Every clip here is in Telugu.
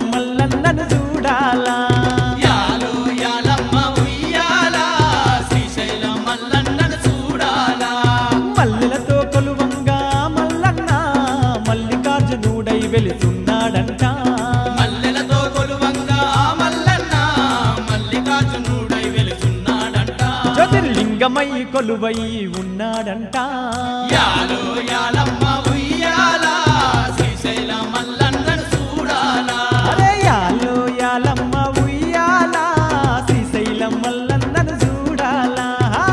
శ్రీశైలం మల్లన్నను చూడాలా యాలో యాలమ్మ ఉయ్యాలా శ్రీశైలం మల్లన్నను చూడాలా మల్లెలతో కొలువంగా మల్లన్న మల్లికార్జునుడై వెలుతున్నాడంట మల్లెలతో కొలువంగా ఆ మల్లన్న మల్లికార్జునుడై వెలుచున్నాడంట జ్యోతిర్లింగమై కొలువై ఉన్నాడంట యాలో యాలమ్మ ఉయ్యాలా శ్రీశైలం మల్లన్నను చూడాలా అరే యాలో యాలమ్మ ఉయ్యాలా శ్రీశైలం మల్లన్నను చూడాలా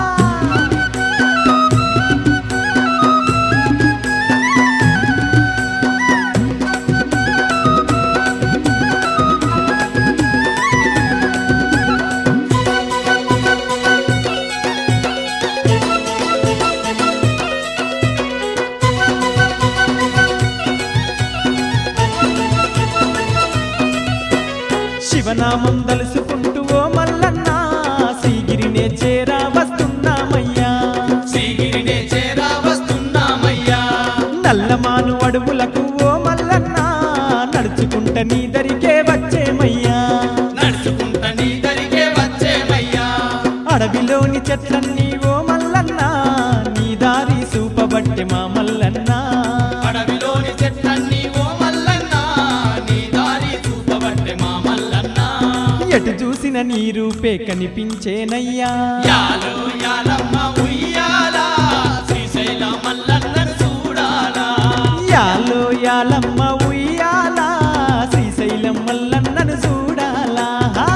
శివనామం తలుసుకుంటూ ఓ మల్లన్న శ్రీగిరినే చేరా వస్తున్నామయ్యా శ్రీగిరినే చేరా వస్తున్నామయ్యా నల్లమాను అడవులకు ఓ మల్లన్న నడుచుకుంట నీ దరికే వచ్చేమయ్యా నడుచుకుంట నీ దరికే వచ్చేమయ్యా అడవిలోని చెట్లన్నీ ఓ మల్లన్న నీ దారి సూపబట్టె మా మల్లన్న అడవిలోని చెట్లన్నీ ఓ మల్లన్న నీ దారి చూపబట్టే మా మల్లన్న ఎటు చూసిన నీ రూపే కనిపించేనయ్యా యాలో యాలమ్మ ఉయ్యాలా శ్రీశైల మల్లన్నను చూడాలా యాలో యాలమ్మ ఉయ్యాలా శ్రీశైలం మల్లన్నను చూడాలా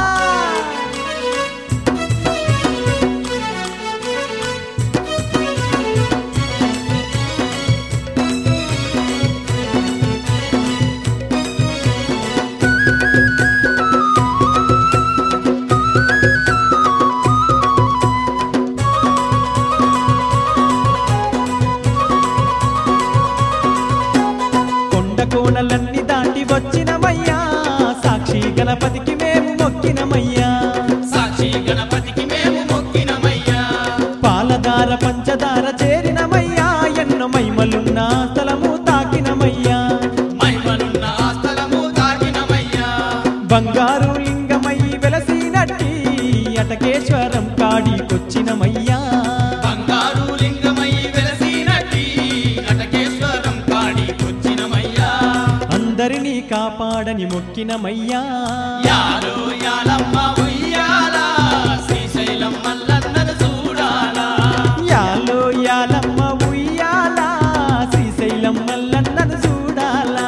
కొండ కోణలన్నీ దాటి వచ్చినమయ్యా సాక్షి గణపతికి మేము మొక్కినమయ్యా సాక్షి గణపతికి మేము మొక్కినమయ్యా పాలధార పంచదార చేరినమయ్యా ఎన్నో మైమలున్న స్థలము తాకినమయ్యా మహిమలున్న ఆ స్థలము తాకినమయ్యా బంగారు లింగమై వెలసినట్టి అటకేశ్వరం కాడికొచ్చినమయ్యా బంగారు లింగమై వెలసినట్టి అటకేశ్వరం కాడికొచ్చినమయ్యా అందరినీ కాపాడని మొక్కినమయ్యా యాలో యాలమ్మ ఉయ్యాలా శ్రీశైలం మల్లన్నను చూడాలా యాలో యాలమ్మ ఉయ్యాలా శ్రీశైలం మల్లన్నను చూడాలా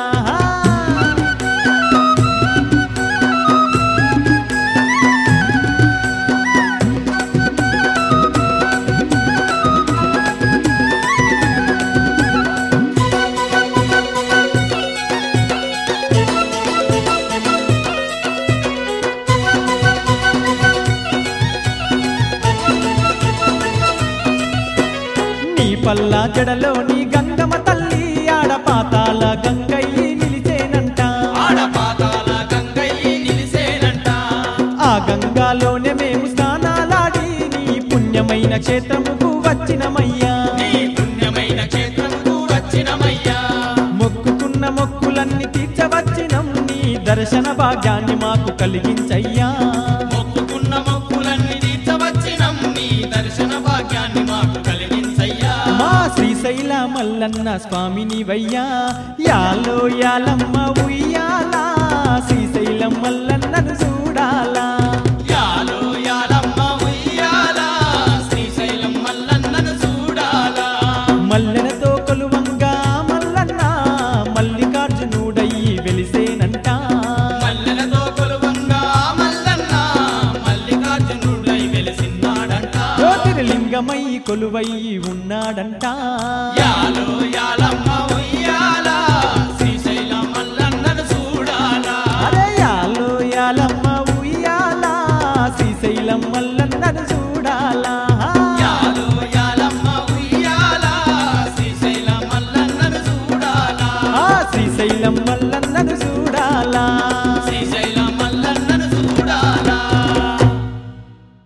నీ పల్లా జడలోని గంగమ్మ తల్లి ఆడ పాతాల గంగయ్యి నిలిచేనంట ఆడపాతాల గంగయ్యి నిలిసేనంట ఆ గంగాలోనే మేము స్నానాలాడి నీ పుణ్యమైన క్షేత్రముకు వచ్చినమయ్యా నీ పుణ్యమైన క్షేత్రముకు వచ్చినమయ్యా మొక్కుకున్న మొక్కులన్నీ తీర్చవచ్చినం నీ దర్శన భాగ్యాన్ని మాకు కలిగించయ్యా మొక్కుకున్న మొక్కులన్నీ తీర్చవచ్చినం నీ దర్శన భాగ్యాన్ని మాకు కలిగించయ్యా మా శ్రీశైల మల్లన్న స్వామిని వయ్యా యాలో యాలమ్మ ఉయ్యాలా శ్రీశైలం మల్లన్నను చూడాలా యాలో యాలమ్మ ఉయ్యాలా శ్రీశైలం మల్లన్నను చూడాలా మల్లెలతో కొలువంగా మల్లన్న మల్లికార్జునుడయ్యి వెలిసేనంట మల్లెలతో కొలువంగా మల్లన్న మల్లికార్జునుడై వెలిసిన్నాడంట జ్యోతిర్లింగమై కొలువై ఉన్నాడంట యాలో యాలమ్మ ఉయ్యాలా శ్రీశైలం మల్లన్నను చూడాలా అరే యాలో యాలమ్మ ఉయ్యాలా శ్రీశైలం మల్లన్నను చూడాలా యాలో యాలమ్మ ఉయ్యాలా శ్రీశైలం మల్లన్నను చూడాలా ఆ శ్రీశైలం మల్లన్నను చూడాలా